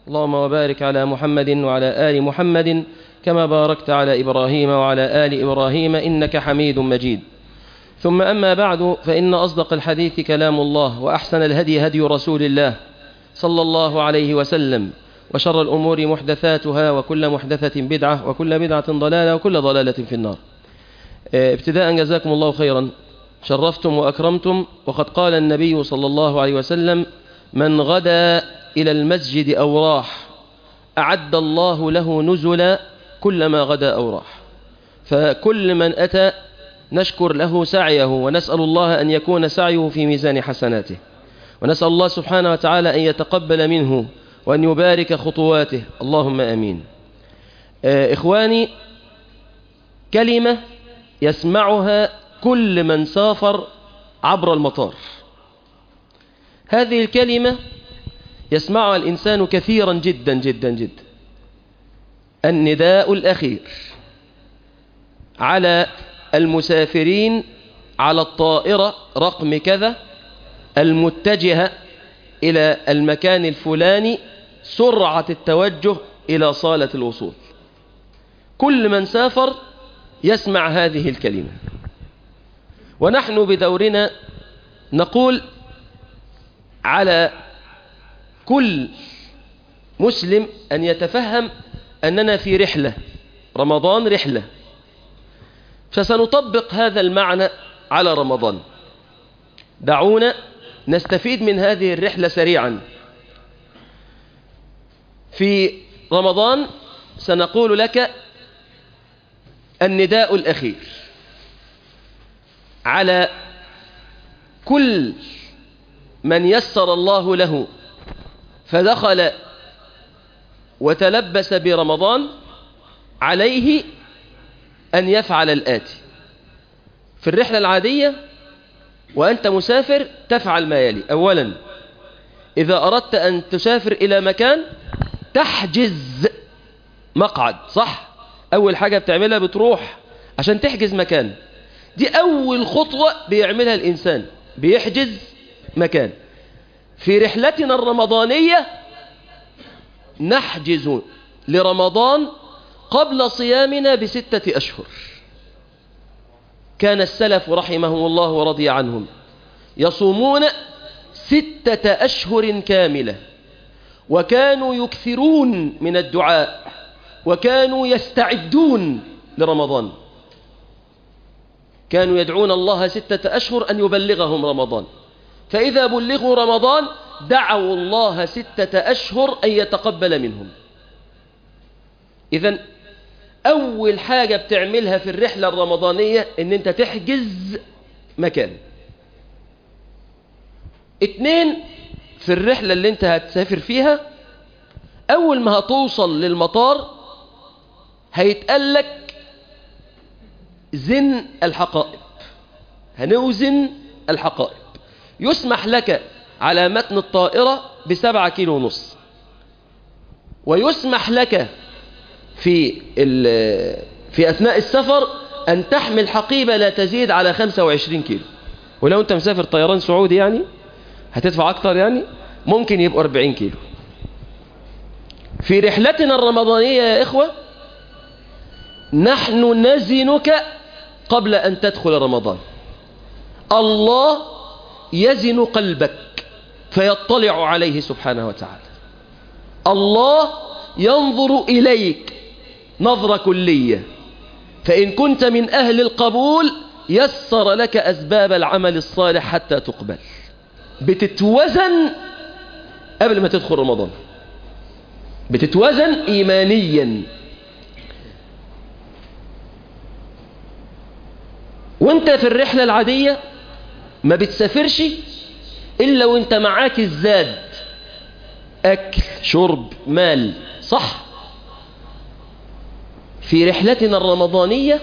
اللهم وبارك على محمد وعلى آل محمد كما باركت على إبراهيم وعلى آل إبراهيم إنك حميد مجيد ثم أما بعد فإن أصدق الحديث كلام الله وأحسن الهدي هدي رسول الله صلى الله عليه وسلم وشر الأمور محدثاتها وكل محدثة بدعة وكل بدعة ضلالة وكل ضلالة في النار ابتداء جزاكم الله خيرا شرفتم وأكرمتم وقد قال النبي صلى الله عليه وسلم من غدا إلى المسجد أو راح أعد الله له نزلا كلما غدا أو راح فكل من أتى نشكر له سعيه ونسأل الله أن يكون سعيه في ميزان حسناته ونسأل الله سبحانه وتعالى أن يتقبل منه وأن يبارك خطواته اللهم أمين إخواني كلمة يسمعها كل من سافر عبر المطار هذه الكلمة يسمعها الإنسان كثيرا جدا جدا جدا النداء الأخير على المسافرين على الطائرة رقم كذا المتجهة إلى المكان الفلاني سرعة التوجه إلى صالة الوصول كل من سافر يسمع هذه الكلمة ونحن بدورنا نقول على كل مسلم أن يتفهم أننا في رحلة رمضان رحلة فسنطبق هذا المعنى على رمضان دعونا نستفيد من هذه الرحلة سريعا في رمضان سنقول لك النداء الأخير على كل من يسر الله له فدخل وتلبس برمضان عليه أن يفعل الآتي في الرحلة العادية وأنت مسافر تفعل ما يلي أولا إذا أردت أن تسافر إلى مكان تحجز مقعد صح أول حاجة بتعملها بتروح عشان تحجز مكان دي أول خطوة بيعملها الإنسان بيحجز مكان في رحلتنا الرمضانية نحجز لرمضان قبل صيامنا بستة أشهر كان السلف رحمهم الله ورضي عنهم يصومون ستة أشهر كاملة وكانوا يكثرون من الدعاء وكانوا يستعدون لرمضان كانوا يدعون الله ستة أشهر أن يبلغهم رمضان فإذا بلغوا رمضان دعوا الله ستة أشهر أن يتقبل منهم إذا أول حاجة بتعملها في الرحلة الرمضانية إن أنت تحجز مكان اتنين في الرحلة اللي أنت هتسافر فيها أول ما هتوصل للمطار هيتقالك زن الحقائب هنوزن الحقائب يسمح لك على متن الطائرة بسبعة كيلو ونص ويسمح لك في في أثناء السفر أن تحمل حقيبة لا تزيد على 25 كيلو ولو أنت مسافر طيران سعودي يعني هتدفع أكتر يعني ممكن يبقى 40 كيلو في رحلتنا الرمضانية يا إخوة نحن نزنك قبل أن تدخل رمضان الله يزن قلبك فيطلع عليه سبحانه وتعالى الله ينظر إليك نظرة كلية فإن كنت من أهل القبول يسر لك أسباب العمل الصالح حتى تقبل بتتوزن قبل ما تدخل رمضان بتتوزن إيمانيا وانت في الرحلة العادية ما بتسافرش إلا وانت معاك الزاد أكل شرب مال صح في رحلتنا الرمضانية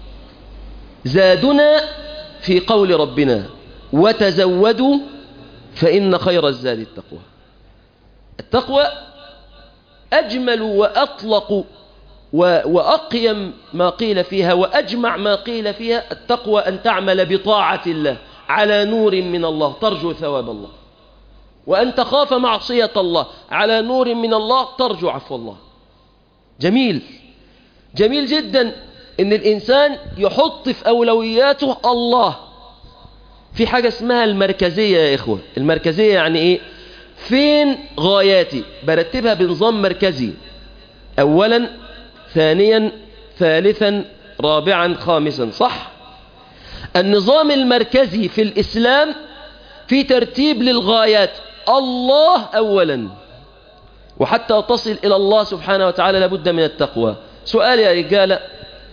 زادنا في قول ربنا وتزودوا فإن خير الزاد التقوى التقوى أجمل وأطلق وأقيم ما قيل فيها وأجمع ما قيل فيها التقوى أن تعمل بطاعة الله على نور من الله ترجو ثواب الله وأن تخاف معصية الله على نور من الله ترجو عفو الله جميل جميل جدا ان الانسان يحط في اولوياته الله في حاجة اسمها المركزية يا اخوة المركزية يعني ايه فين غاياتي برتبها بنظام مركزي اولا ثانيا ثالثا رابعا خامسا صح النظام المركزي في الاسلام في ترتيب للغايات الله اولا وحتى تصل الى الله سبحانه وتعالى لابد من التقوى سؤال يا رجالة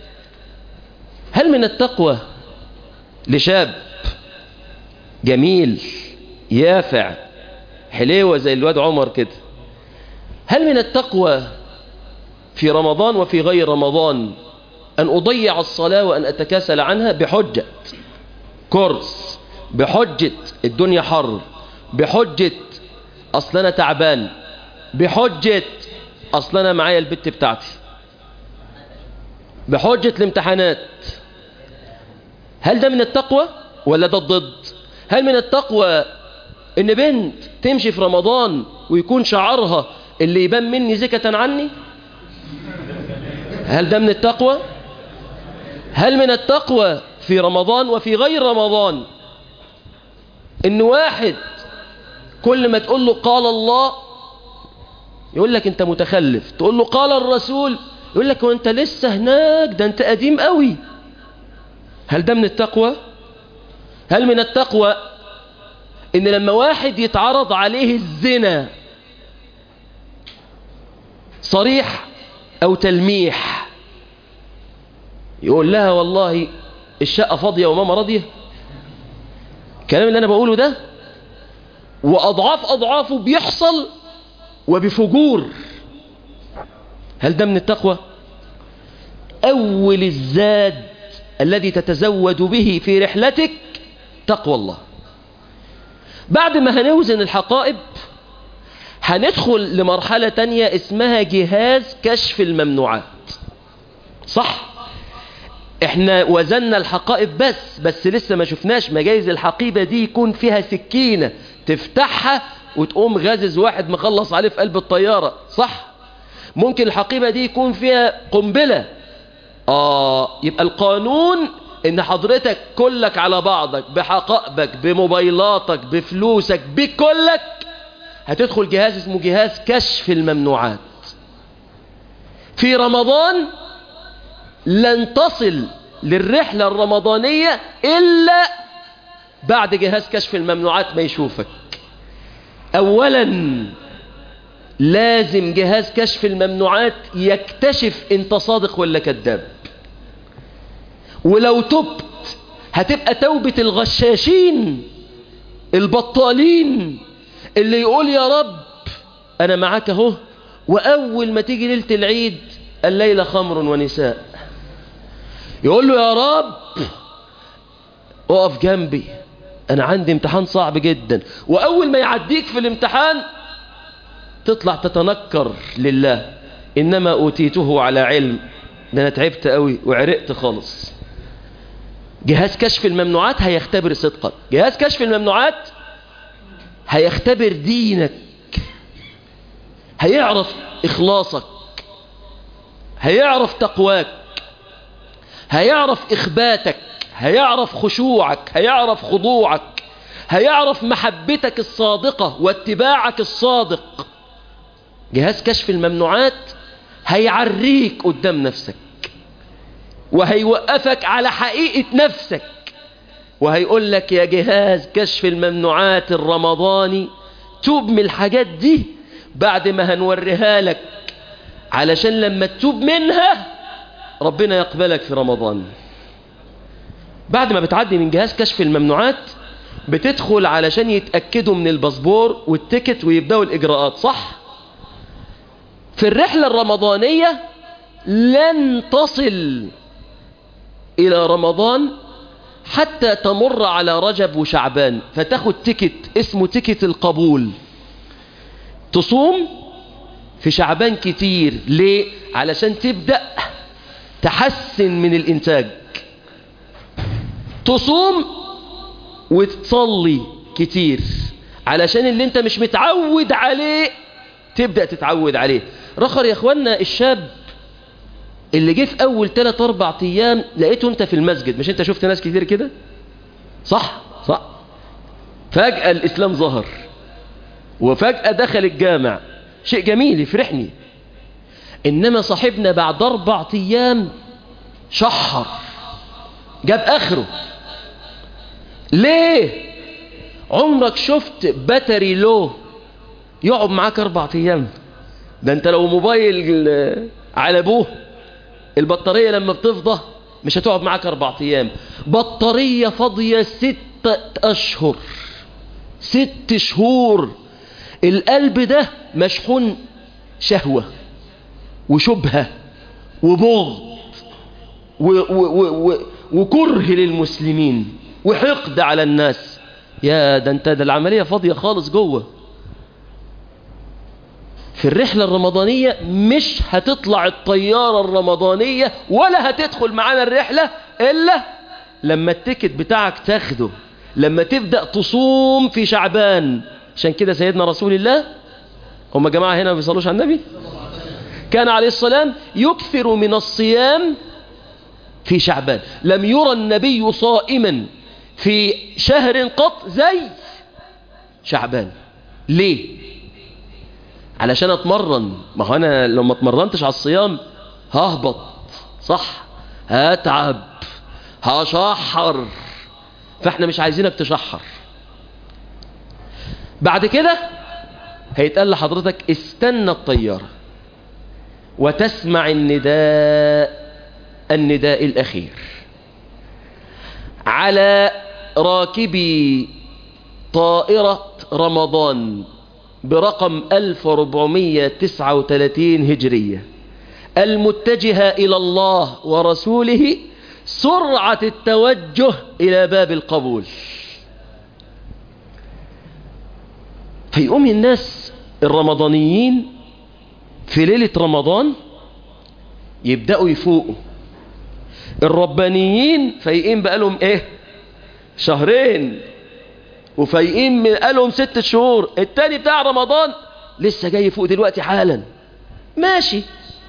هل من التقوى لشاب جميل يافع حليوة زي الواد عمر كده هل من التقوى في رمضان وفي غير رمضان أن أضيع الصلاة وأن أتكاسل عنها بحجة كورس بحجة الدنيا حر بحجة أصل أنا تعبان بحجة أصل أنا معايا البت بتاعتي بحجة الامتحانات هل ده من التقوى ولا ده الضد هل من التقوى ان بنت تمشي في رمضان ويكون شعرها اللي يبان مني زكة عني هل ده من التقوى هل من التقوى في رمضان وفي غير رمضان ان واحد كل ما تقول له قال الله يقول لك انت متخلف تقول له قال الرسول يقول لك وانت لسه هناك ده انت قديم قوي هل ده من التقوى هل من التقوى ان لما واحد يتعرض عليه الزنا صريح او تلميح يقول لها والله الشقة فاضية وماما راضية الكلام اللي انا بقوله ده واضعاف اضعافه بيحصل وبفجور هل ده من التقوى اول الزاد الذي تتزود به في رحلتك تقوى الله بعد ما هنوزن الحقائب هندخل لمرحلة تانية اسمها جهاز كشف الممنوعات صح احنا وزننا الحقائب بس بس لسه ما شفناش مجايز الحقيبة دي يكون فيها سكينة تفتحها وتقوم غازز واحد مخلص عليه في قلب الطيارة صح ممكن الحقيبة دي يكون فيها قنبلة آه يبقى القانون ان حضرتك كلك على بعضك بحقائبك بموبايلاتك بفلوسك بكلك هتدخل جهاز اسمه جهاز كشف الممنوعات في رمضان لن تصل للرحلة الرمضانية إلا بعد جهاز كشف الممنوعات ما يشوفك أولا لازم جهاز كشف الممنوعات يكتشف انت صادق ولا كذاب ولو تبت هتبقى توبة الغشاشين البطالين اللي يقول يا رب انا معاك اهو واول ما تيجي ليلة العيد الليلة خمر ونساء يقول له يا رب اقف جنبي انا عندي امتحان صعب جدا واول ما يعديك في الامتحان تطلع تتنكر لله انما اوتيته على علم ده انا تعبت قوي وعرقت خالص جهاز كشف الممنوعات هيختبر صدقك جهاز كشف الممنوعات هيختبر دينك هيعرف اخلاصك هيعرف تقواك هيعرف اخباتك هيعرف خشوعك هيعرف خضوعك هيعرف محبتك الصادقة واتباعك الصادق جهاز كشف الممنوعات هيعريك قدام نفسك وهيوقفك على حقيقة نفسك وهيقول لك يا جهاز كشف الممنوعات الرمضاني توب من الحاجات دي بعد ما هنوريها لك علشان لما تتوب منها ربنا يقبلك في رمضان بعد ما بتعدي من جهاز كشف الممنوعات بتدخل علشان يتأكدوا من الباسبور والتيكت ويبدأوا الإجراءات صح؟ في الرحلة الرمضانية لن تصل إلى رمضان حتى تمر على رجب وشعبان فتاخد تيكت اسمه تيكت القبول تصوم في شعبان كتير ليه؟ علشان تبدأ تحسن من الإنتاج تصوم وتصلي كتير علشان اللي انت مش متعود عليه تبدأ تتعود عليه رخر يا اخوانا الشاب اللي جه في اول 3 4 ايام لقيته انت في المسجد مش انت شفت ناس كتير كده صح صح فجأة الاسلام ظهر وفجأة دخل الجامع شيء جميل يفرحني انما صاحبنا بعد اربع ايام شحر جاب اخره ليه عمرك شفت باتري لو يقعد معاك اربع ايام ده انت لو موبايل على ابوه البطارية لما بتفضى مش هتقعد معاك اربع ايام بطارية فاضية ست اشهر ست شهور القلب ده مشحون شهوة وشبهة وبغض و و و و وكره للمسلمين وحقد على الناس يا ده انت ده العملية فاضية خالص جوه في الرحلة الرمضانية مش هتطلع الطيارة الرمضانية ولا هتدخل معانا الرحلة إلا لما التيكت بتاعك تاخده لما تبدأ تصوم في شعبان عشان كده سيدنا رسول الله هم جماعة هنا ما بيصلوش على النبي كان عليه السلام يكثر من الصيام في شعبان لم يرى النبي صائما في شهر قط زي شعبان ليه علشان اتمرن ما هو انا لو ما اتمرنتش على الصيام ههبط صح هتعب هشحر فاحنا مش عايزينك تشحر بعد كده هيتقال لحضرتك استنى الطيارة وتسمع النداء النداء الأخير على راكبي طائرة رمضان برقم 1439 هجرية المتجهة إلى الله ورسوله سرعة التوجه إلى باب القبول فيقوم الناس الرمضانيين في ليلة رمضان يبدأوا يفوقوا الربانيين فايقين بقالهم ايه شهرين وفايقين بقالهم ست شهور التاني بتاع رمضان لسه جاي فوق دلوقتي حالا ماشي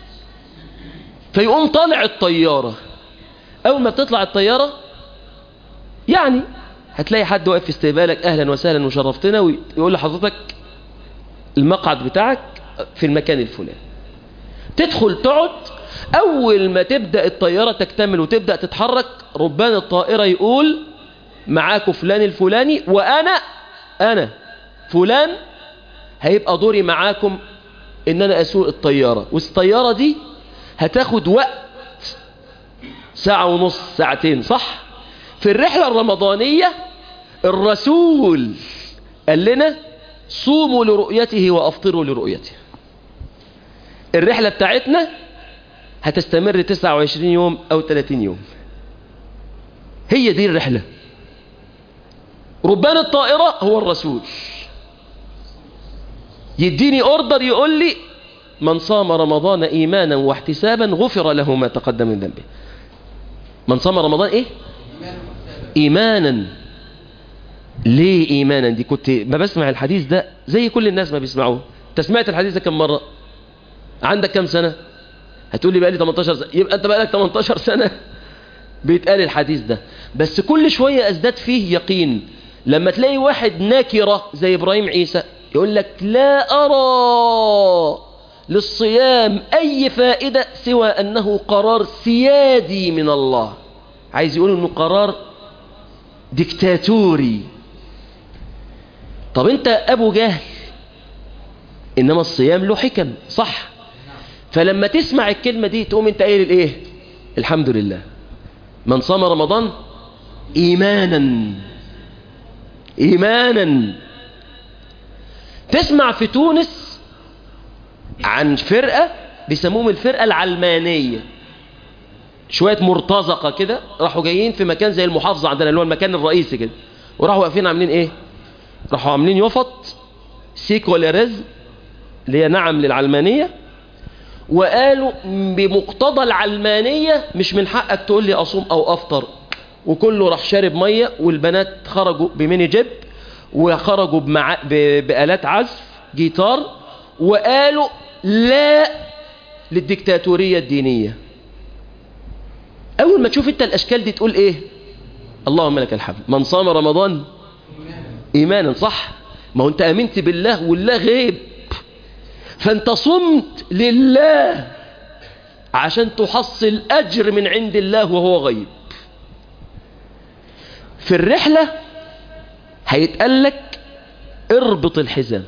فيقوم طالع الطيارة اول ما بتطلع الطيارة يعني هتلاقي حد واقف في استقبالك اهلا وسهلا وشرفتنا ويقول لحضرتك المقعد بتاعك في المكان الفلاني تدخل تقعد اول ما تبدأ الطيارة تكتمل وتبدأ تتحرك ربان الطائرة يقول معاكم فلان الفلاني وانا انا فلان هيبقى دوري معاكم ان انا اسوق الطيارة والطيارة دي هتاخد وقت ساعة ونص ساعتين صح في الرحلة الرمضانية الرسول قال لنا صوموا لرؤيته وافطروا لرؤيته الرحلة بتاعتنا هتستمر 29 يوم او 30 يوم هي دي الرحلة ربان الطائرة هو الرسول يديني اوردر يقول لي من صام رمضان ايمانا واحتسابا غفر له ما تقدم من ذنبه من صام رمضان ايه ايمانا ليه ايمانا دي كنت ما بسمع الحديث ده زي كل الناس ما بيسمعوه انت سمعت الحديث ده كم مرة عندك كم سنة هتقول لي بقى لي 18 سنة يبقى انت بقى لك 18 سنة بيتقال الحديث ده بس كل شوية ازداد فيه يقين لما تلاقي واحد ناكرة زي ابراهيم عيسى يقول لك لا ارى للصيام اي فائدة سوى انه قرار سيادي من الله عايز يقول انه قرار ديكتاتوري طب انت ابو جهل انما الصيام له حكم صح فلما تسمع الكلمة دي تقوم انت قايل الايه الحمد لله من صام رمضان ايمانا ايمانا تسمع في تونس عن فرقة بيسموهم الفرقة العلمانية شوية مرتزقة كده راحوا جايين في مكان زي المحافظة عندنا اللي هو المكان الرئيسي كده وراحوا واقفين عاملين ايه راحوا عاملين يفط سيكولاريزم اللي هي نعم للعلمانية وقالوا بمقتضى العلمانية مش من حقك تقول لي أصوم أو أفطر وكله راح شارب مية والبنات خرجوا بميني جيب وخرجوا بمع... ب... بآلات عزف جيتار وقالوا لا للديكتاتورية الدينية أول ما تشوف أنت الأشكال دي تقول إيه اللهم لك الحمد من صام رمضان إيمانا صح ما هو أنت أمنت بالله والله غيب فأنت صمت لله عشان تحصل أجر من عند الله وهو غيب في الرحلة هيتقال لك اربط الحزام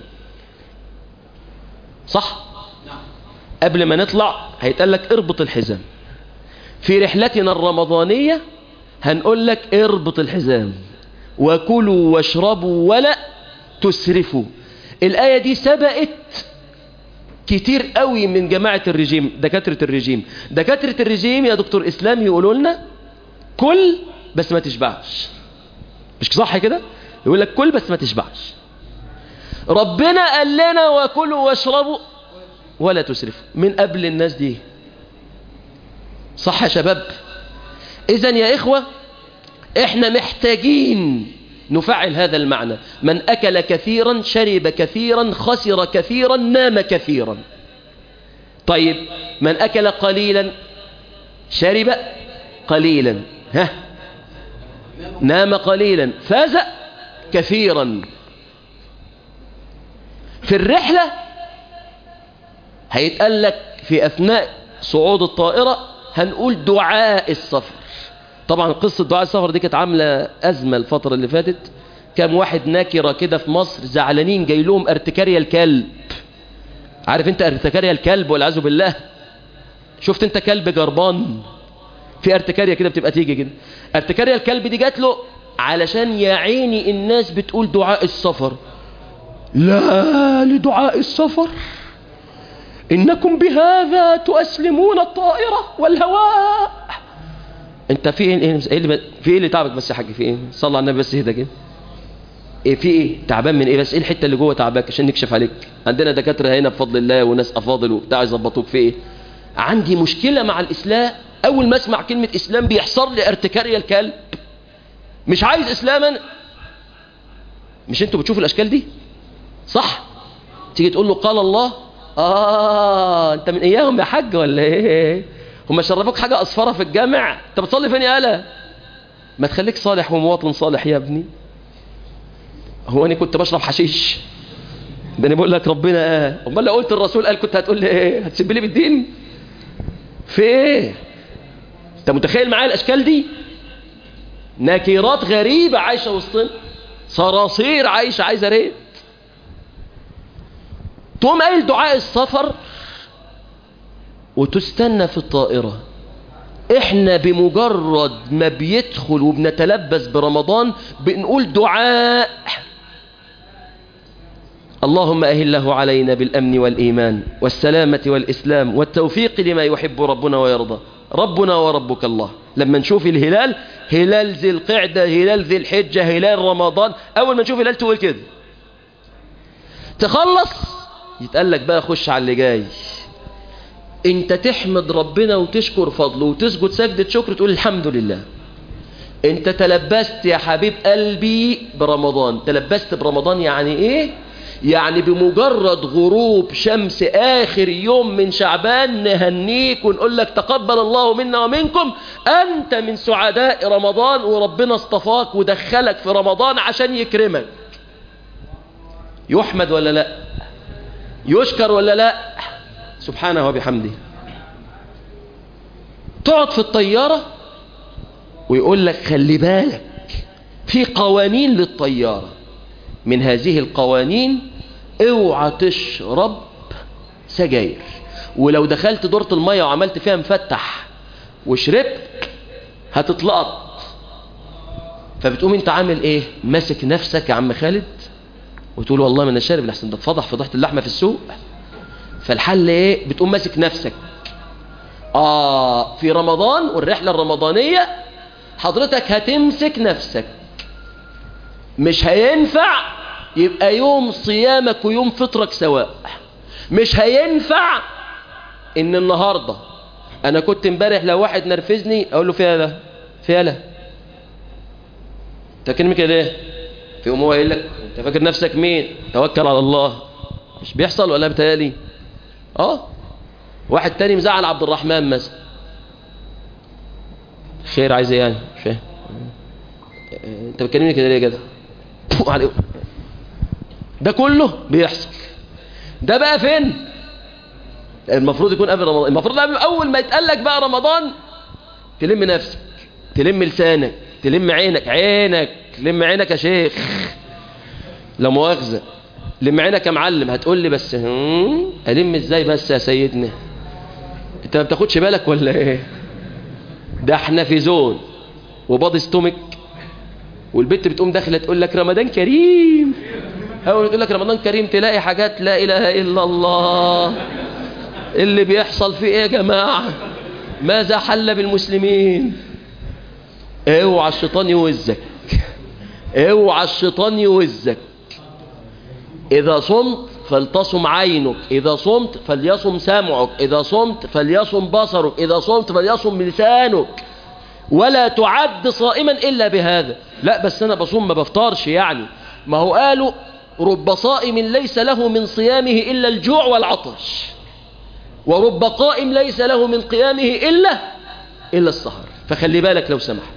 صح قبل ما نطلع هيتقال لك اربط الحزام في رحلتنا الرمضانية هنقول لك اربط الحزام وكلوا واشربوا ولا تسرفوا الآية دي سبقت كتير قوي من جماعة الرجيم دكاترة الرجيم دكاترة الرجيم يا دكتور إسلام يقولوا لنا كل بس ما تشبعش مش صح كده يقول لك كل بس ما تشبعش ربنا قال لنا وكلوا واشربوا ولا تسرفوا من قبل الناس دي صح يا شباب اذا يا إخوة احنا محتاجين نفعل هذا المعنى من أكل كثيرا شرب كثيرا خسر كثيرا نام كثيرا طيب من أكل قليلا شرب قليلا ها نام قليلا فاز كثيرا في الرحلة هيتقال لك في أثناء صعود الطائرة هنقول دعاء السفر طبعا قصة دعاء السفر دي كانت عاملة أزمة الفترة اللي فاتت كام واحد ناكرة كده في مصر زعلانين جاي لهم ارتكاريا الكلب عارف انت ارتكاريا الكلب والعياذ بالله شفت انت كلب جربان في ارتكاريا كده بتبقى تيجي كده ارتكاريا الكلب دي جات له علشان يا عيني الناس بتقول دعاء السفر لا لدعاء السفر إنكم بهذا تؤسلمون الطائرة والهواء انت في ايه ايه اللي في ايه اللي تعبك بس يا حاج في ايه صلى على النبي بس اهدى كده ايه في ايه تعبان من ايه بس ايه الحته اللي جوه تعباك عشان نكشف عليك عندنا دكاتره هنا بفضل الله وناس افاضل وبتاع يظبطوك في ايه عندي مشكله مع الاسلام اول ما اسمع كلمه اسلام بيحصل لي ارتكاريا الكلب مش عايز اسلام انا مش انتوا بتشوفوا الاشكال دي صح تيجي تقول له قال الله اه انت من اياهم يا حاج ولا ايه هم شرفوك حاجة أصفرة في الجامع انت بتصلي فين يا ألا ما تخليك صالح ومواطن صالح يا ابني هو أنا كنت بشرب حشيش ده أنا بقول لك ربنا آه أمال لو قلت الرسول قال كنت هتقول لي إيه هتسب لي بالدين في إيه أنت متخيل معايا الأشكال دي نكيرات غريبة عايشة وسطنا صراصير عايشة عايزة ريت تقوم قايل دعاء السفر وتستنى في الطائرة احنا بمجرد ما بيدخل وبنتلبس برمضان بنقول دعاء اللهم أهله علينا بالأمن والإيمان والسلامة والإسلام والتوفيق لما يحب ربنا ويرضى ربنا وربك الله لما نشوف الهلال هلال ذي القعدة هلال ذي الحجة هلال رمضان أول ما نشوف هلال تقول كده تخلص يتقال لك بقى خش على اللي جاي انت تحمد ربنا وتشكر فضله وتسجد سجدة شكر تقول الحمد لله انت تلبست يا حبيب قلبي برمضان تلبست برمضان يعني ايه يعني بمجرد غروب شمس آخر يوم من شعبان نهنيك ونقول لك تقبل الله منا ومنكم أنت من سعداء رمضان وربنا اصطفاك ودخلك في رمضان عشان يكرمك يحمد ولا لا يشكر ولا لا سبحانه وبحمده تقعد في الطيارة ويقول لك خلي بالك في قوانين للطيارة من هذه القوانين اوعى تشرب سجاير ولو دخلت دورة المية وعملت فيها مفتح وشربت هتطلقط فبتقوم انت عامل ايه ماسك نفسك يا عم خالد وتقول والله ما انا شارب لحسن ده اتفضح فضحة اللحمة في السوق فالحل ايه بتقوم ماسك نفسك اه في رمضان والرحلة الرمضانية حضرتك هتمسك نفسك مش هينفع يبقى يوم صيامك ويوم فطرك سواء مش هينفع ان النهاردة انا كنت امبارح لو واحد نرفزني اقول له فيها لا فيها لا تكلمي كده ليه في يوم هو قايل لك انت فاكر نفسك مين توكل على الله مش بيحصل ولا بتهيألي اه واحد تاني مزعل عبد الرحمن مثلا خير عايز ايه يعني مش فاهم انت بتكلمني كده ليه يا جدع عليه ده كله بيحصل ده بقى فين المفروض يكون قبل رمضان المفروض قبل اول ما يتقال لك بقى رمضان تلم نفسك تلم لسانك تلم عينك عينك لم عينك يا شيخ لا مؤاخذه لم عينك يا معلم هتقول لي بس هم الم ازاي بس يا سيدنا انت ما بتاخدش بالك ولا ايه ده احنا في زون وباضي ستومك والبنت بتقوم داخله تقول لك رمضان كريم اول تقول لك رمضان كريم تلاقي حاجات لا اله الا الله اللي بيحصل فيه ايه يا جماعه ماذا حل بالمسلمين اوعى الشيطان يوزك اوعى الشيطان يوزك اذا صمت فلتصم عينك إذا صمت فليصم سمعك إذا صمت فليصم بصرك إذا صمت فليصم لسانك ولا تعد صائما إلا بهذا لا بس أنا بصوم ما بفطرش يعني ما هو قالوا رب صائم ليس له من صيامه إلا الجوع والعطش ورب قائم ليس له من قيامه إلا إلا السهر فخلي بالك لو سمحت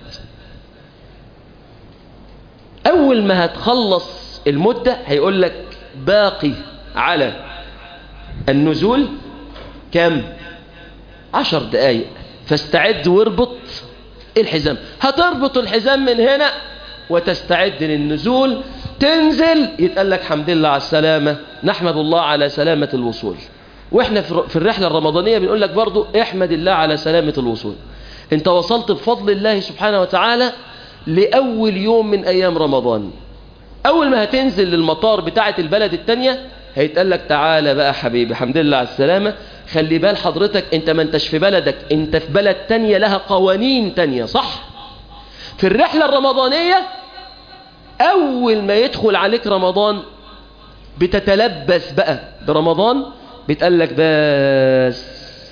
أول ما هتخلص المدة هيقول لك باقي على النزول كم عشر دقايق فاستعد واربط الحزام هتربط الحزام من هنا وتستعد للنزول تنزل يتقال لك حمد لله على السلامة نحمد الله على سلامة الوصول واحنا في الرحلة الرمضانية بنقول لك برضو احمد الله على سلامة الوصول انت وصلت بفضل الله سبحانه وتعالى لأول يوم من أيام رمضان أول ما هتنزل للمطار بتاعة البلد التانية هيتقال لك تعالى بقى حبيبي الحمد لله على السلامة خلي بال حضرتك انت ما انتش في بلدك انت في بلد تانية لها قوانين تانية صح في الرحلة الرمضانية أول ما يدخل عليك رمضان بتتلبس بقى برمضان بيتقال لك بس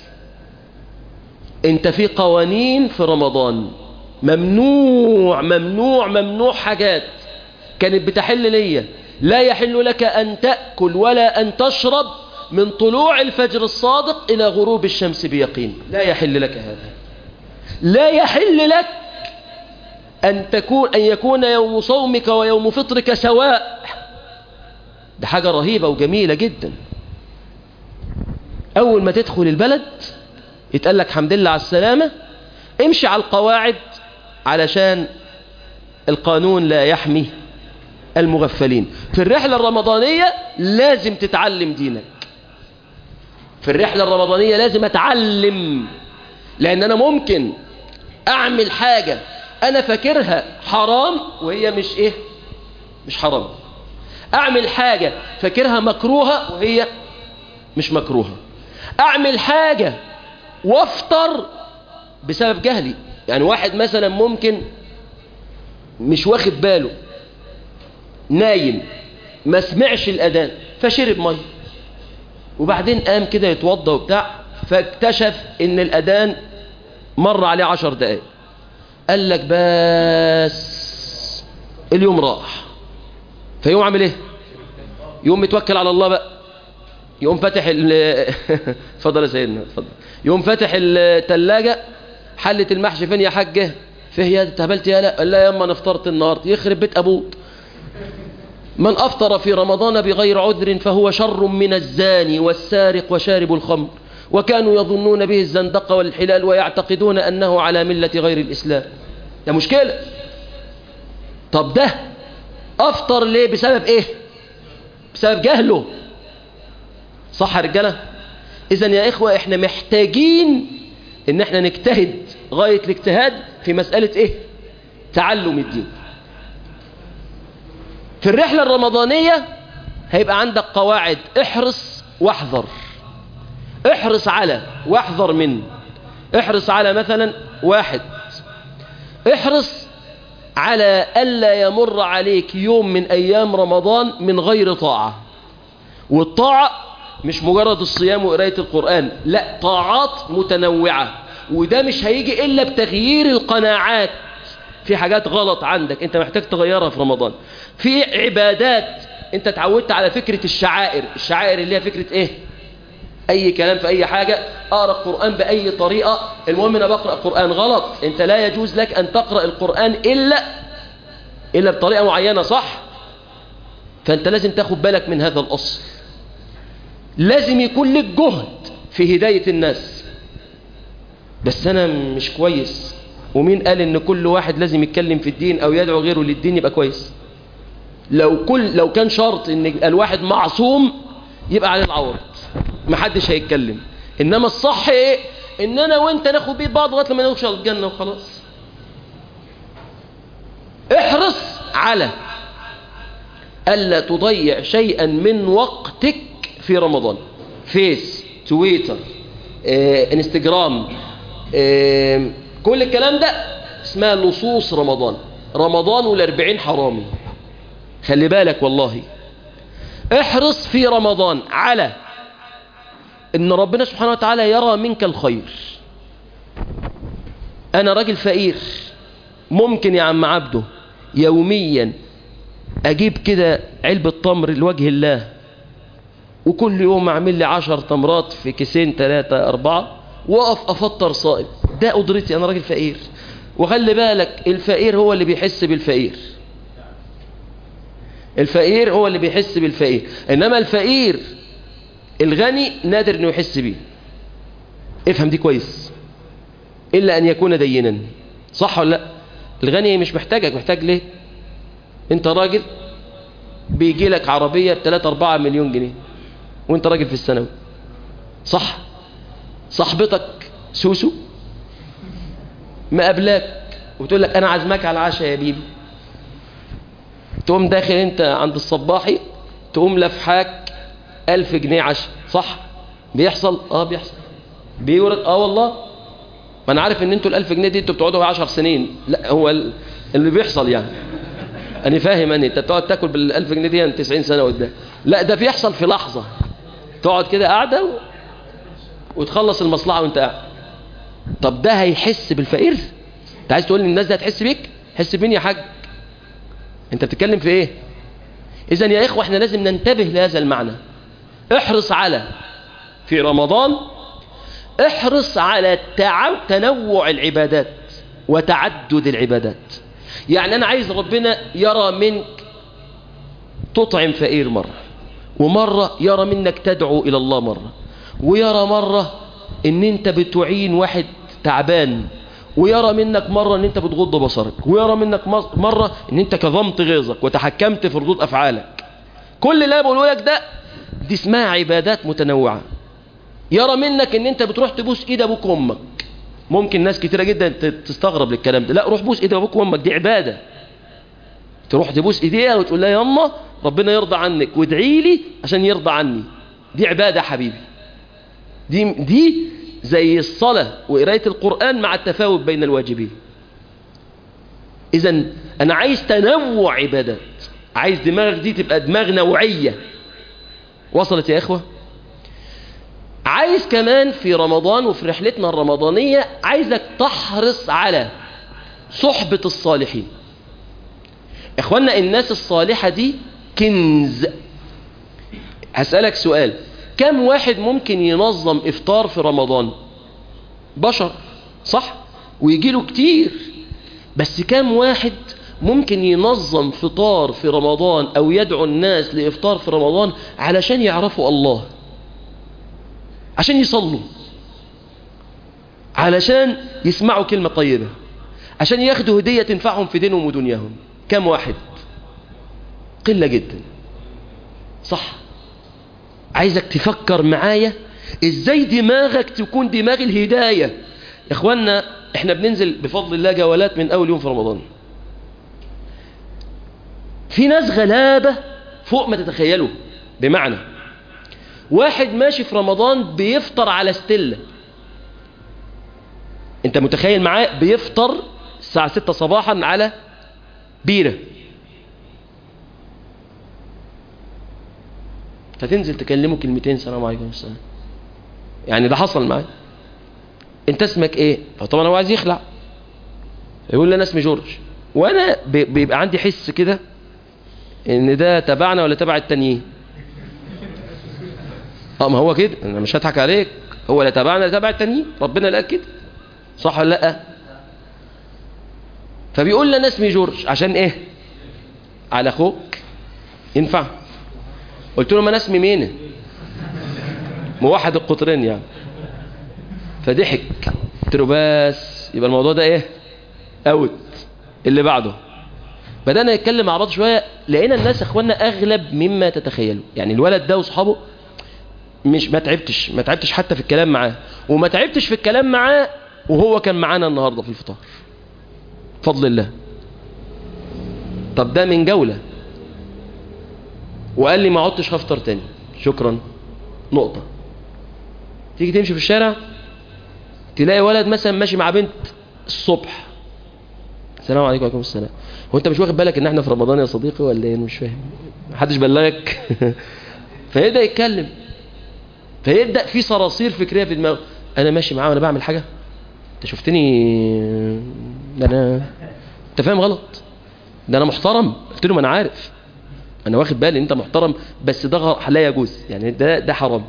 انت في قوانين في رمضان ممنوع ممنوع ممنوع حاجات كانت بتحل ليا لا يحل لك أن تأكل ولا أن تشرب من طلوع الفجر الصادق إلى غروب الشمس بيقين لا يحل لك هذا لا يحل لك أن, تكون أن يكون يوم صومك ويوم فطرك سواء ده حاجة رهيبة وجميلة جدا أول ما تدخل البلد يتقال لك حمد لله على السلامة امشي على القواعد علشان القانون لا يحمي المغفلين في الرحلة الرمضانية لازم تتعلم دينك في الرحلة الرمضانية لازم أتعلم لأن أنا ممكن أعمل حاجة أنا فاكرها حرام وهي مش إيه مش حرام أعمل حاجة فاكرها مكروهة وهي مش مكروهة أعمل حاجة وافطر بسبب جهلي يعني واحد مثلا ممكن مش واخد باله نايم ما سمعش الأذان فشرب مية وبعدين قام كده يتوضى وبتاع فاكتشف ان الأذان مر عليه عشر دقايق قال لك بس اليوم راح فيقوم عامل ايه يقوم متوكل على الله بقى يقوم فاتح ال اتفضل يا سيدنا اتفضل يقوم فاتح الثلاجه حله المحشي فين يا حاجه فيه يا اتهبلت يا لا قال لا يا اما انا فطرت النهارده يخرب بيت ابوك من أفطر في رمضان بغير عذر فهو شر من الزاني والسارق وشارب الخمر وكانوا يظنون به الزندقة والحلال ويعتقدون أنه على ملة غير الإسلام ده مشكلة طب ده أفطر ليه بسبب إيه بسبب جهله صح يا رجالة إذا يا إخوة إحنا محتاجين إن إحنا نجتهد غاية الاجتهاد في مسألة إيه تعلم الدين في الرحلة الرمضانية هيبقى عندك قواعد احرص واحذر احرص على واحذر من احرص على مثلا واحد احرص على ألا يمر عليك يوم من أيام رمضان من غير طاعة والطاعة مش مجرد الصيام وقراية القرآن لا طاعات متنوعة وده مش هيجي إلا بتغيير القناعات في حاجات غلط عندك انت محتاج تغيرها في رمضان في عبادات انت اتعودت على فكرة الشعائر الشعائر اللي هي فكرة ايه اي كلام في اي حاجة اقرأ القرآن باي طريقة المهم انا بقرأ القرآن غلط انت لا يجوز لك ان تقرأ القرآن الا الا بطريقة معينة صح فانت لازم تاخد بالك من هذا الاصل لازم يكون لك جهد في هداية الناس بس انا مش كويس ومين قال ان كل واحد لازم يتكلم في الدين او يدعو غيره للدين يبقى كويس لو كل لو كان شرط ان يبقى الواحد معصوم يبقى عليه العورض محدش هيتكلم انما الصح ايه ان انا وانت ناخد بيه بعض لغايه لما نوصل الجنه وخلاص احرص على الا تضيع شيئا من وقتك في رمضان فيس تويتر اه انستجرام اه كل الكلام ده اسمها لصوص رمضان رمضان والاربعين حرامي خلي بالك والله احرص في رمضان على ان ربنا سبحانه وتعالى يرى منك الخير انا راجل فقير ممكن يا عم عبده يوميا اجيب كده علبة تمر لوجه الله وكل يوم اعمل لي عشر تمرات في كيسين ثلاثة اربعة واقف افطر صائم ده قدرتي انا راجل فقير وخلي بالك الفقير هو اللي بيحس بالفقير الفقير هو اللي بيحس بالفقير انما الفقير الغني نادر انه يحس بيه افهم دي كويس الا ان يكون دينا صح ولا لا الغني مش محتاجك محتاج ليه انت راجل بيجي لك عربية ب 3 4 مليون جنيه وانت راجل في الثانوي صح صاحبتك سوسو مقابلاك وتقول لك انا عازمك على العشاء يا بيبي تقوم داخل انت عند الصباحي تقوم لفحاك ألف جنيه عشاء صح بيحصل اه بيحصل بيورد اه والله ما انا عارف ان انتوا الألف جنيه دي انتوا بتقعدوا عشر سنين لا هو اللي بيحصل يعني انا فاهم اني انت بتقعد تاكل بالألف جنيه دي يعني 90 سنة قدام لا ده بيحصل في لحظة تقعد كده قاعدة و... وتخلص المصلحة وانت قاعد طب ده هيحس بالفقير انت عايز تقول لي الناس دي هتحس بيك حس بمين يا حاج انت بتتكلم في ايه اذا يا اخوة احنا لازم ننتبه لهذا المعنى احرص على في رمضان احرص على تعو... تنوع العبادات وتعدد العبادات يعني انا عايز ربنا يرى منك تطعم فقير مرة ومرة يرى منك تدعو الى الله مرة ويرى مرة ان انت بتعين واحد تعبان ويرى منك مرة ان انت بتغض بصرك ويرى منك مرة ان انت كظمت غيظك وتحكمت في ردود افعالك كل اللي انا بقوله لك ده دي اسمها عبادات متنوعة يرى منك ان انت بتروح تبوس ايد ابوك وامك ممكن ناس كتيرة جدا تستغرب للكلام ده لا روح بوس ايد ابوك وامك دي عبادة تروح تبوس ايديها وتقول لها ياما ربنا يرضى عنك وادعي لي عشان يرضى عني دي عبادة حبيبي دي دي زي الصلاة وقراية القرآن مع التفاوت بين الواجبين إذا أنا عايز تنوع عبادات عايز دماغك دي تبقى دماغ نوعية وصلت يا إخوة عايز كمان في رمضان وفي رحلتنا الرمضانية عايزك تحرص على صحبة الصالحين إخوانا الناس الصالحة دي كنز هسألك سؤال كم واحد ممكن ينظم إفطار في رمضان بشر صح ويجي له كتير بس كم واحد ممكن ينظم فطار في رمضان أو يدعو الناس لإفطار في رمضان علشان يعرفوا الله عشان يصلوا علشان يسمعوا كلمة طيبة عشان ياخدوا هدية تنفعهم في دينهم ودنياهم كم واحد قلة جدا صح عايزك تفكر معايا ازاي دماغك تكون دماغ الهداية يا اخوانا احنا بننزل بفضل الله جولات من اول يوم في رمضان في ناس غلابة فوق ما تتخيلوا بمعنى واحد ماشي في رمضان بيفطر على ستلة انت متخيل معاه بيفطر الساعة ستة صباحا على بيرة فتنزل تكلمه كلمتين سلام عليكم السلام يعني ده حصل معاه انت اسمك ايه فطبعا هو عايز يخلع يقول لي انا اسمي جورج وانا ب- بيبقى عندي حس كده ان ده تبعنا ولا تبع التانيين اه ما هو كده انا مش هضحك عليك هو لا تبعنا ولا تبع التانيين ربنا اللي قال كده صح ولا لا فبيقول لي انا اسمي جورج عشان ايه على اخوك ينفع قلت له ما انا اسمي مينا موحد القطرين يعني فضحك قلت له بس يبقى الموضوع ده ايه اوت اللي بعده بدأنا نتكلم مع بعض شوية لقينا الناس يا اخوانا اغلب مما تتخيلوا يعني الولد ده واصحابه مش ما تعبتش ما تعبتش حتى في الكلام معاه وما تعبتش في الكلام معاه وهو كان معانا النهارده في الفطار بفضل الله طب ده من جولة وقال لي ما عدتش هفطر تاني شكرا نقطة تيجي تمشي في الشارع تلاقي ولد مثلا ماشي مع بنت الصبح السلام عليكم وعليكم السلام هو انت مش واخد بالك ان احنا في رمضان يا صديقي ولا ايه أنا مش فاهم محدش بلغك فيبدا يتكلم فيبدا في صراصير فكريه في دماغه انا ماشي معاه وانا بعمل حاجه انت شفتني ده انا انت فاهم غلط ده انا محترم قلت له ما انا عارف انا واخد بالي ان انت محترم بس ده غ- لا يجوز يعني ده ده حرام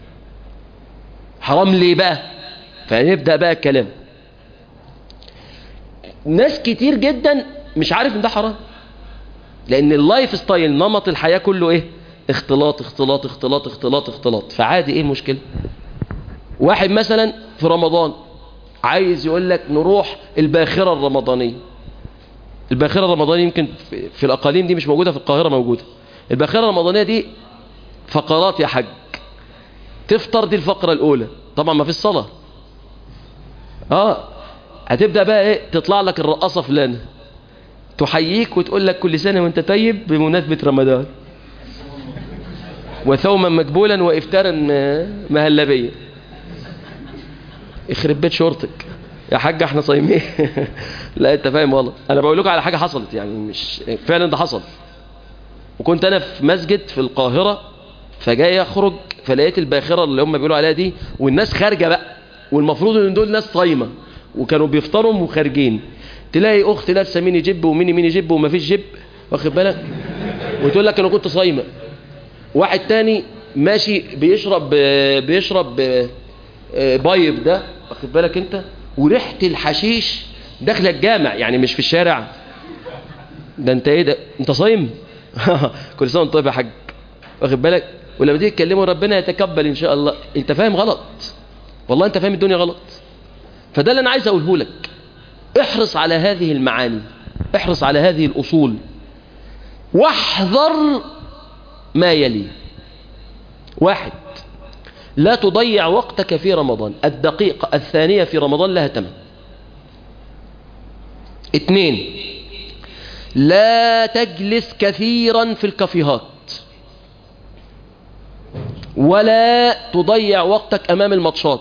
حرام ليه بقى فنبدا بقى الكلام ناس كتير جدا مش عارف ان ده حرام لان اللايف ستايل نمط الحياه كله ايه اختلاط اختلاط اختلاط اختلاط اختلاط فعادي ايه المشكله واحد مثلا في رمضان عايز يقول لك نروح الباخره الرمضانيه الباخره الرمضانيه يمكن في- في الاقاليم دي مش موجوده في القاهره موجوده الباخره الرمضانيه دي فقرات يا حاج تفطر دي الفقره الاولى طبعا ما فيش صلاه اه هتبدا بقى ايه تطلع لك الرقاصه فلانه تحييك وتقول لك كل سنه وانت طيب بمناسبه رمضان وثوما مقبولا وافطارا م- مهلبيا يخرب بيت شورتك يا حاج احنا صايمين لا انت فاهم والله انا بقول لكم على حاجه حصلت يعني مش فعلا ده حصل وكنت انا في مسجد في القاهره فجاي اخرج فلقيت الباخره اللي هم بيقولوا عليها دي والناس خارجه بقى والمفروض ان دول ناس صايمه وكانوا بيفطروا وخارجين تلاقي اخت لابسه ميني جيب وميني ميني جيب ومفيش جيب واخد بالك وتقول لك انا كنت صايمه واحد تاني ماشي بيشرب بيشرب بايب ده واخد بالك انت وريحه الحشيش داخله الجامع يعني مش في الشارع ده انت ايه ده انت صايم كل سنه وانت طيب يا حاج واخد بالك ولما تيجي تكلمه ربنا يتقبل ان شاء الله انت فاهم غلط والله انت فاهم الدنيا غلط فده اللي انا عايز اقوله لك احرص على هذه المعاني احرص على هذه الاصول واحذر ما يلي واحد لا تضيع وقتك في رمضان الدقيقة الثانية في رمضان لها تمن اثنين لا تجلس كثيرا في الكافيهات ولا تضيع وقتك امام الماتشات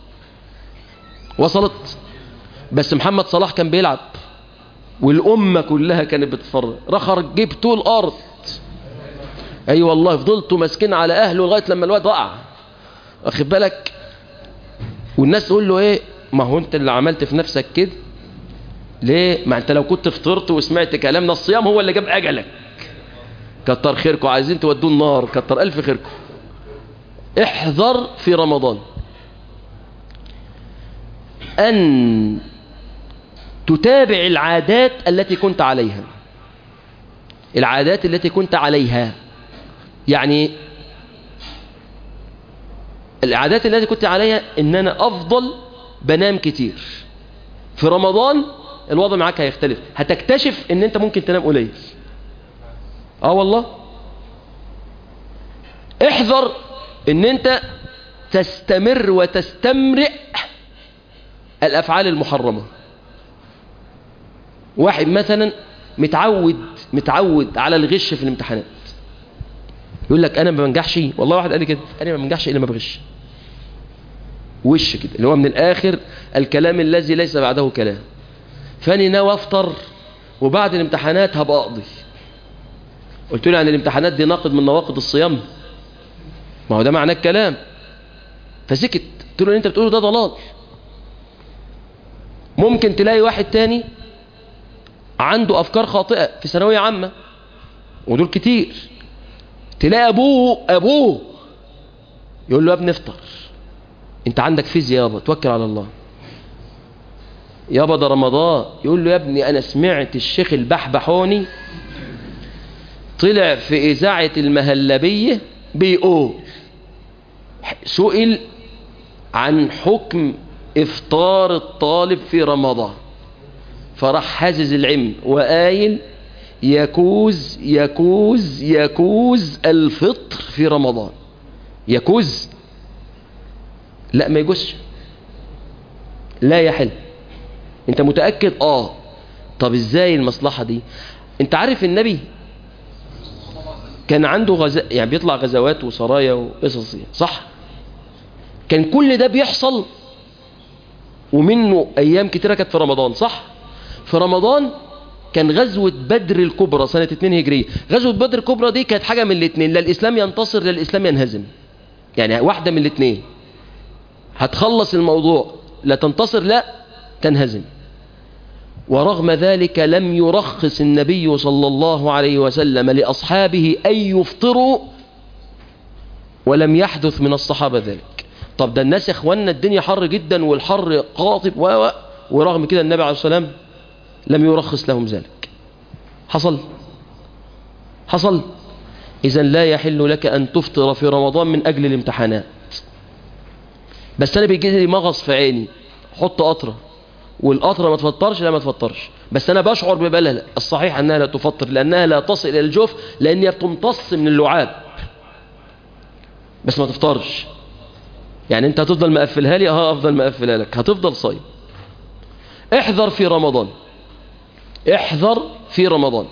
وصلت بس محمد صلاح كان بيلعب والامه كلها كانت بتتفرج رخر جبتوا الارض اي أيوة والله فضلتوا ماسكين على اهله لغايه لما الواد وقع واخد بالك والناس تقول له ايه ما هو انت اللي عملت في نفسك كده ليه ما انت لو كنت فطرت وسمعت كلامنا الصيام هو اللي جاب اجلك كتر خيركم عايزين تودوه النار كتر الف خيركم احذر في رمضان ان تتابع العادات التي كنت عليها العادات التي كنت عليها يعني العادات التي كنت عليها ان انا افضل بنام كتير في رمضان الوضع معاك هيختلف هتكتشف ان انت ممكن تنام قليل اه والله احذر ان انت تستمر وتستمرئ الافعال المحرمه واحد مثلا متعود متعود على الغش في الامتحانات يقول لك انا ما بنجحش والله واحد قال لي كده انا ما بنجحش الا ما بغش وش كده اللي هو من الاخر الكلام الذي ليس بعده كلام فاني ناوي افطر وبعد الامتحانات هبقى اقضي قلت له يعني الامتحانات دي ناقض من نواقض الصيام ما هو ده معناه الكلام فسكت قلت له اللي انت بتقوله ده ضلال ممكن تلاقي واحد تاني عنده أفكار خاطئة في ثانوية عامة ودول كتير تلاقي أبوه أبوه يقول له يا ابني افطر انت عندك فيزياء يابا توكل على الله يابا ده رمضان يقول له يا ابني انا سمعت الشيخ البحبحوني طلع في اذاعه المهلبيه بيقول سئل عن حكم افطار الطالب في رمضان فراح حازز العلم وقايل يكوز يكوز يكوز الفطر في رمضان يكوز لا ما يجوزش لا يحل انت متأكد اه طب ازاي المصلحة دي انت عارف النبي كان عنده غزا يعني بيطلع غزوات وسرايا وقصص صح كان كل ده بيحصل ومنه ايام كتيرة كانت في رمضان صح في رمضان كان غزوة بدر الكبرى سنة 2 هجرية غزوة بدر الكبرى دي كانت حاجة من الاثنين لا الاسلام ينتصر لا الاسلام ينهزم يعني واحدة من الاثنين هتخلص الموضوع لا تنتصر لا تنهزم ورغم ذلك لم يرخص النبي صلى الله عليه وسلم لأصحابه أن يفطروا ولم يحدث من الصحابة ذلك طب ده الناس يا اخوانا الدنيا حر جدا والحر قاطب و ورغم كده النبي عليه الصلاة والسلام لم يرخص لهم ذلك حصل حصل إذا لا يحل لك أن تفطر في رمضان من أجل الامتحانات بس أنا بيجي لي مغص في عيني حط قطرة والقطرة ما تفطرش لا ما تفطرش بس أنا بشعر ببلل الصحيح أنها لا تفطر لأنها لا تصل إلى الجوف لأن هي بتمتص من اللعاب بس ما تفطرش يعني أنت هتفضل مقفلها لي اه أفضل مقفلها لك هتفضل صايم احذر في رمضان احذر في رمضان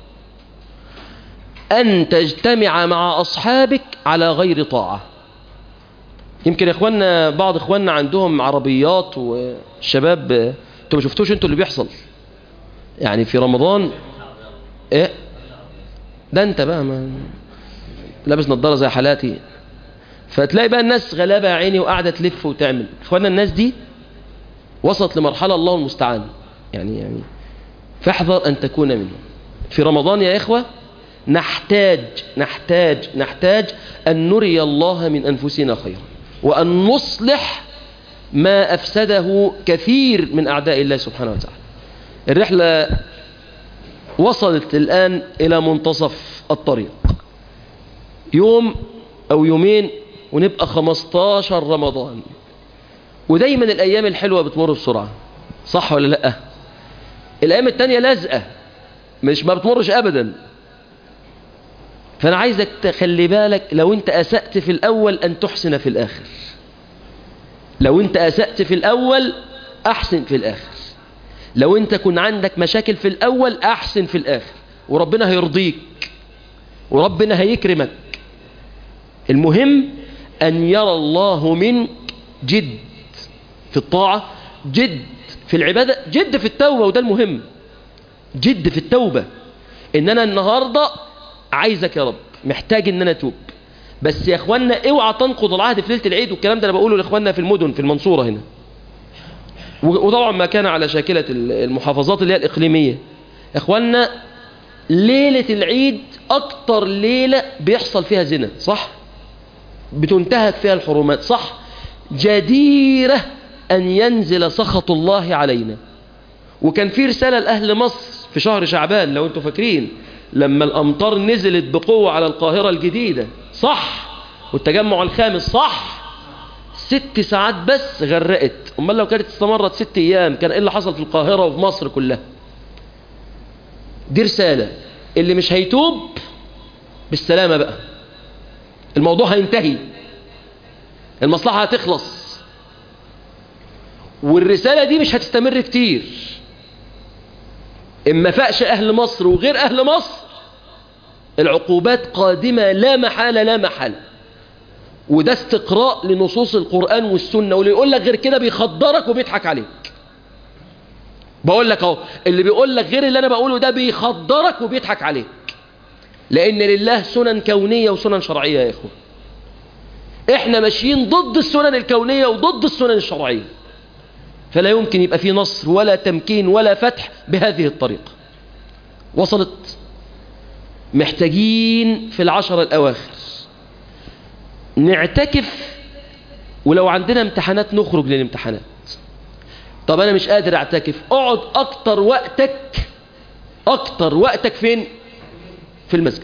أن تجتمع مع أصحابك على غير طاعة يمكن إخواننا بعض إخواننا عندهم عربيات والشباب انتوا ما شفتوش انتوا اللي بيحصل يعني في رمضان ايه ده انت بقى ما لابس نظارة زي حالاتي فتلاقي بقى الناس غلابة يا عيني وقاعدة تلف وتعمل إخواننا الناس دي وصلت لمرحلة الله المستعان يعني يعني فاحذر أن تكون منهم في رمضان يا إخوة نحتاج نحتاج نحتاج أن نري الله من أنفسنا خيرا وأن نصلح ما أفسده كثير من أعداء الله سبحانه وتعالى الرحلة وصلت الآن إلى منتصف الطريق يوم أو يومين ونبقى 15 رمضان ودايما الأيام الحلوة بتمر بسرعة صح ولا لأ الأيام التانية لازقة مش ما بتمرش أبدا فأنا عايزك تخلي بالك لو أنت أسأت في الأول أن تحسن في الآخر لو أنت أسأت في الأول أحسن في الآخر لو أنت كن عندك مشاكل في الأول أحسن في الآخر وربنا هيرضيك وربنا هيكرمك المهم أن يرى الله منك جد في الطاعة جد في العبادة جد في التوبة وده المهم جد في التوبة إن أنا النهاردة عايزك يا رب محتاج إن أنا أتوب بس يا إخوانا اوعى تنقض العهد في ليلة العيد والكلام ده أنا بقوله لإخواننا في المدن في المنصورة هنا وطبعا ما كان على شاكلة المحافظات اللي هي الإقليمية إخوانا ليلة العيد أكتر ليلة بيحصل فيها زنا صح؟ بتنتهك فيها الحرمات صح؟ جديرة أن ينزل سخط الله علينا وكان في رسالة لأهل مصر في شهر شعبان لو أنتم فاكرين لما الأمطار نزلت بقوة على القاهرة الجديدة صح والتجمع الخامس صح ست ساعات بس غرقت أمال لو كانت استمرت ست أيام كان إيه اللي حصل في القاهرة وفي مصر كلها دي رسالة اللي مش هيتوب بالسلامة بقى الموضوع هينتهي المصلحة هتخلص والرسالة دي مش هتستمر كتير إما فأش أهل مصر وغير أهل مصر العقوبات قادمة لا محالة لا محالة وده استقراء لنصوص القرآن والسنة واللي يقول لك غير كده بيخدرك وبيضحك عليك بقول لك اهو اللي بيقول لك غير اللي انا بقوله ده بيخدرك وبيضحك عليك لان لله سنن كونية وسنن شرعية يا اخوة احنا ماشيين ضد السنن الكونية وضد السنن الشرعية فلا يمكن يبقى في نصر ولا تمكين ولا فتح بهذه الطريقة وصلت محتاجين في العشر الأواخر نعتكف ولو عندنا امتحانات نخرج للامتحانات طب أنا مش قادر أعتكف اقعد أكتر وقتك أكتر وقتك فين في المسجد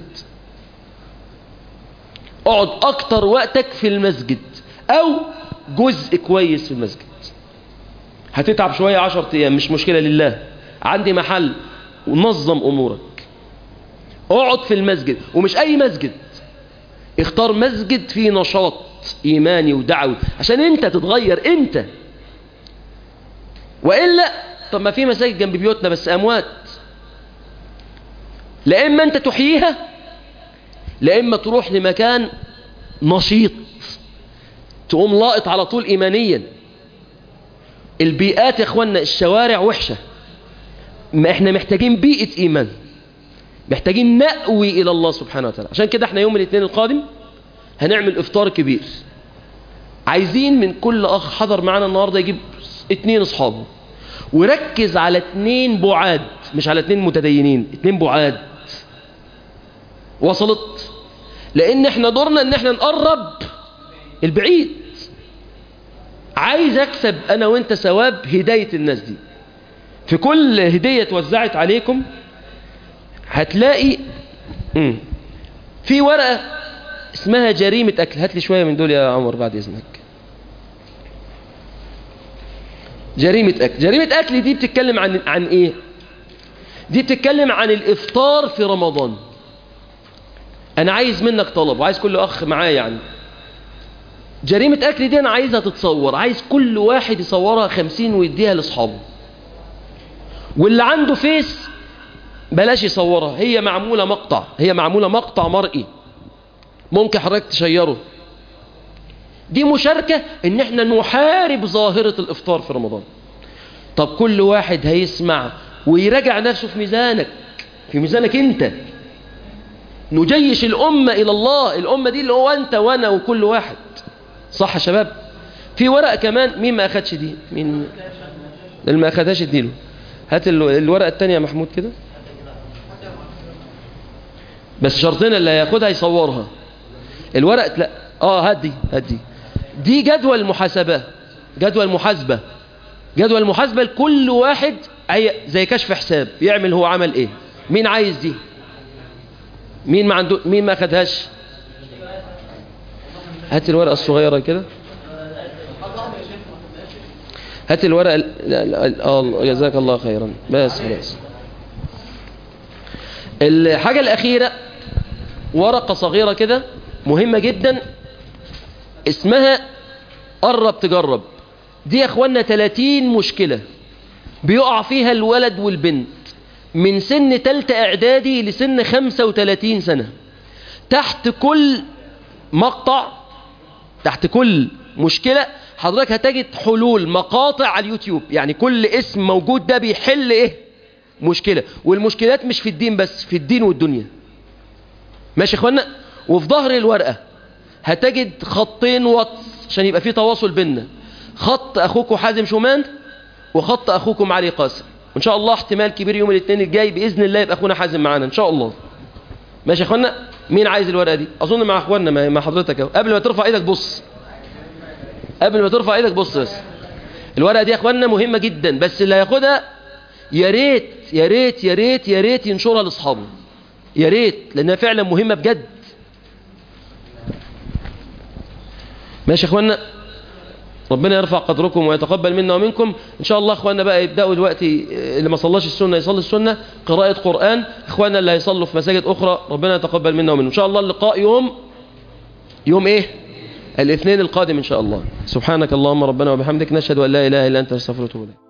اقعد أكتر وقتك في المسجد أو جزء كويس في المسجد هتتعب شوية عشر أيام مش مشكلة لله عندي محل ونظم أمورك اقعد في المسجد ومش أي مسجد اختار مسجد فيه نشاط إيماني ودعوي عشان أنت تتغير أنت وإلا طب ما في مساجد جنب بيوتنا بس أموات لا إما أنت تحييها لا إما تروح لمكان نشيط تقوم لاقط على طول إيمانيا البيئات يا اخوانا الشوارع وحشة ما احنا محتاجين بيئة ايمان محتاجين نأوي الى الله سبحانه وتعالى عشان كده احنا يوم الاثنين القادم هنعمل افطار كبير عايزين من كل اخ حضر معانا النهاردة يجيب اتنين اصحابه وركز على اتنين بعاد مش على اتنين متدينين اتنين بعاد وصلت لان احنا دورنا ان احنا نقرب البعيد عايز اكسب انا وانت ثواب هداية الناس دي في كل هدية توزعت عليكم هتلاقي مم. في ورقة اسمها جريمة اكل هات لي شوية من دول يا عمر بعد اذنك جريمة اكل جريمة اكل دي بتتكلم عن عن ايه دي بتتكلم عن الافطار في رمضان انا عايز منك طلب وعايز كل اخ معايا يعني جريمة أكل دي أنا عايزها تتصور عايز كل واحد يصورها خمسين ويديها لأصحابه واللي عنده فيس بلاش يصورها هي معمولة مقطع هي معمولة مقطع مرئي ممكن حضرتك تشيره دي مشاركة ان احنا نحارب ظاهرة الافطار في رمضان طب كل واحد هيسمع ويراجع نفسه في ميزانك في ميزانك انت نجيش الأمة إلى الله الأمة دي اللي هو أنت وأنا وكل واحد صح يا شباب في ورقة كمان مين ما أخدش دي مين اللي ما أخدهاش اديله هات الورقة التانية يا محمود كده بس شرطنا اللي هياخدها يصورها الورقة لا اه هات دي هات دي دي جدول المحاسبة جدول المحاسبة جدول المحاسبة لكل واحد زي كشف حساب يعمل هو عمل ايه مين عايز دي مين ما عنده مين ما اخدهاش هات الورقة الصغيرة كده هات الورقة اه جزاك الله خيرا بس خلاص الحاجة الأخيرة ورقة صغيرة كده مهمة جدا اسمها قرب تجرب دي يا اخوانا 30 مشكلة بيقع فيها الولد والبنت من سن تالتة اعدادي لسن 35 سنة تحت كل مقطع تحت كل مشكلة حضرتك هتجد حلول مقاطع على اليوتيوب يعني كل اسم موجود ده بيحل ايه مشكلة والمشكلات مش في الدين بس في الدين والدنيا ماشي يا اخوانا وفي ظهر الورقة هتجد خطين واتس عشان يبقى في تواصل بيننا خط اخوكم حازم شومان وخط اخوكم علي قاسم وان شاء الله احتمال كبير يوم الاثنين الجاي باذن الله يبقى اخونا حازم معانا ان شاء الله ماشي يا اخوانا مين عايز الورقه دي اظن مع اخواننا مع حضرتك اهو قبل ما ترفع ايدك بص قبل ما ترفع ايدك بص بس الورقه دي يا اخواننا مهمه جدا بس اللي هياخدها يا ريت يا ريت يا ريت يا ريت ينشرها لاصحابه يا ريت لانها فعلا مهمه بجد ماشي يا اخوانا ربنا يرفع قدركم ويتقبل منا ومنكم ان شاء الله اخواننا بقى يبداوا دلوقتي اللي ما صلاش السنه يصلي السنه قراءه قران اخواننا اللي هيصلوا في مساجد اخرى ربنا يتقبل منا ومنهم ان شاء الله اللقاء يوم يوم ايه الاثنين القادم ان شاء الله سبحانك اللهم ربنا وبحمدك نشهد ان لا اله الا انت نستغفرك ونتوب اليك